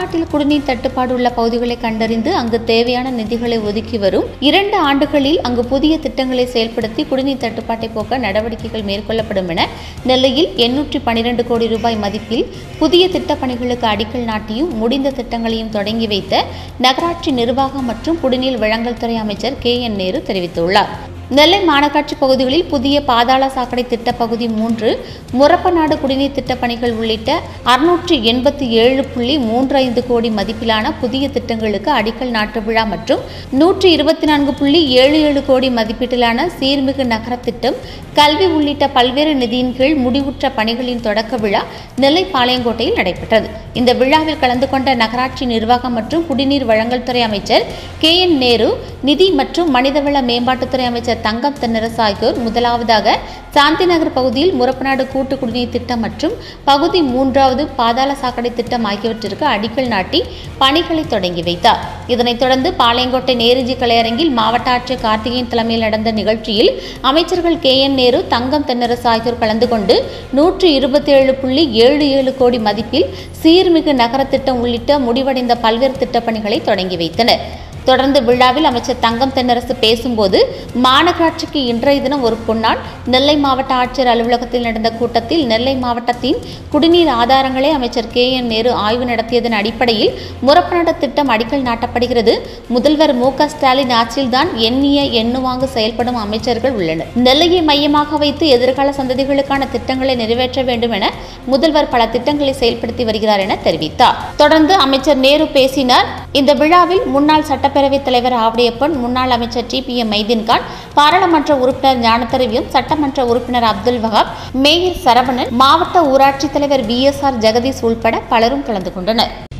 தமிழ்நாட்டில் குடிநீர் தட்டுப்பாடு உள்ள பகுதிகளை கண்டறிந்து அங்கு தேவையான நிதிகளை ஒதுக்கி வரும் இரண்டு ஆண்டுகளில் அங்கு புதிய திட்டங்களை செயல்படுத்தி குடிநீர் தட்டுப்பாட்டை போக்க நடவடிக்கைகள் மேற்கொள்ளப்படும் என நெல்லையில் எண்ணூற்றி பனிரெண்டு கோடி ரூபாய் மதிப்பில் புதிய திட்டப் பணிகளுக்கு அடிக்கல் நாட்டியும் முடிந்த திட்டங்களையும் தொடங்கி வைத்த நகராட்சி நிர்வாகம் மற்றும் குடிநீர் வழங்கல் துறை அமைச்சர் கே என் நேரு தெரிவித்துள்ளார் நெல்லை மாநகராட்சி பகுதிகளில் புதிய பாதாள சாக்கடை திட்ட பகுதி மூன்று முரப்பநாடு குடிநீர் திட்டப் பணிகள் உள்ளிட்ட அறுநூற்றி எண்பத்தி ஏழு புள்ளி மூன்று ஐந்து கோடி மதிப்பிலான புதிய திட்டங்களுக்கு அடிக்கல் நாட்டு விழா மற்றும் நூற்றி இருபத்தி நான்கு புள்ளி ஏழு ஏழு கோடி மதிப்பீட்டிலான சீர்மிகு நகர திட்டம் கல்வி உள்ளிட்ட பல்வேறு நிதியின் கீழ் முடிவுற்ற பணிகளின் தொடக்க விழா நெல்லை பாளையங்கோட்டையில் நடைபெற்றது இந்த விழாவில் கலந்து கொண்ட நகராட்சி நிர்வாகம் மற்றும் குடிநீர் வழங்கல் துறை அமைச்சர் கே என் நேரு நிதி மற்றும் மனிதவள மேம்பாட்டுத்துறை அமைச்சர் தங்கம் தென்னரசு ஆகியோர் முதலாவதாக சாந்தி நகர் பகுதியில் முரப்பநாடு கூட்டு குடிநீர் திட்டம் மற்றும் பகுதி மூன்றாவது பாதாள சாக்கடை திட்டம் ஆகியவற்றிற்கு அடிக்கல் நாட்டி பணிகளை தொடங்கி வைத்தார் இதனைத் தொடர்ந்து பாளையங்கோட்டை நேருஜி கலையரங்கில் மாவட்ட ஆட்சியர் கார்த்திகேயன் தலைமையில் நடந்த நிகழ்ச்சியில் அமைச்சர்கள் கே என் நேரு தங்கம் தென்னரசு ஆகியோர் கலந்து கொண்டு நூற்று இருபத்தி ஏழு புள்ளி ஏழு ஏழு கோடி மதிப்பில் சீர்மிகு நகர திட்டம் உள்ளிட்ட முடிவடைந்த பல்வேறு திட்டப் பணிகளை தொடங்கி வைத்தனர் தொடர்ந்து விழாவில் அமைச்சர் தங்கம் தென்னரசு பேசும்போது மாநகராட்சிக்கு இன்றைய தினம் ஒரு பொன்னாள் நெல்லை மாவட்ட ஆட்சியர் அலுவலகத்தில் நடந்த கூட்டத்தில் நெல்லை மாவட்டத்தின் குடிநீர் ஆதாரங்களை அமைச்சர் கே என் நேரு ஆய்வு நடத்தியதன் அடிப்படையில் முறப்பநட திட்டம் அடிக்கல் நாட்டப்படுகிறது முதல்வர் மு க ஸ்டாலின் ஆட்சியில்தான் எண்ணிய எண்ணுவாங்கு செயல்படும் அமைச்சர்கள் உள்ளனர் நெல்லையை மையமாக வைத்து எதிர்கால சந்ததிகளுக்கான திட்டங்களை நிறைவேற்ற வேண்டும் என முதல்வர் பல திட்டங்களை செயல்படுத்தி வருகிறார் என தெரிவித்தார் தொடர்ந்து அமைச்சர் நேரு பேசினார் இந்த விழாவில் முன்னாள் சட்டப்பேரவைத் தலைவர் ஆவடியப்பன் முன்னாள் அமைச்சர் டி பி எம் மைதீன்கான் பாராளுமன்ற உறுப்பினர் ஞானத்தரவியும் சட்டமன்ற உறுப்பினர் அப்துல் வஹாப் மேயர் சரவணன் மாவட்ட ஊராட்சித் தலைவர் வி எஸ் ஆர் ஜெகதீஷ் உள்பட பலரும் கலந்து கொண்டனர்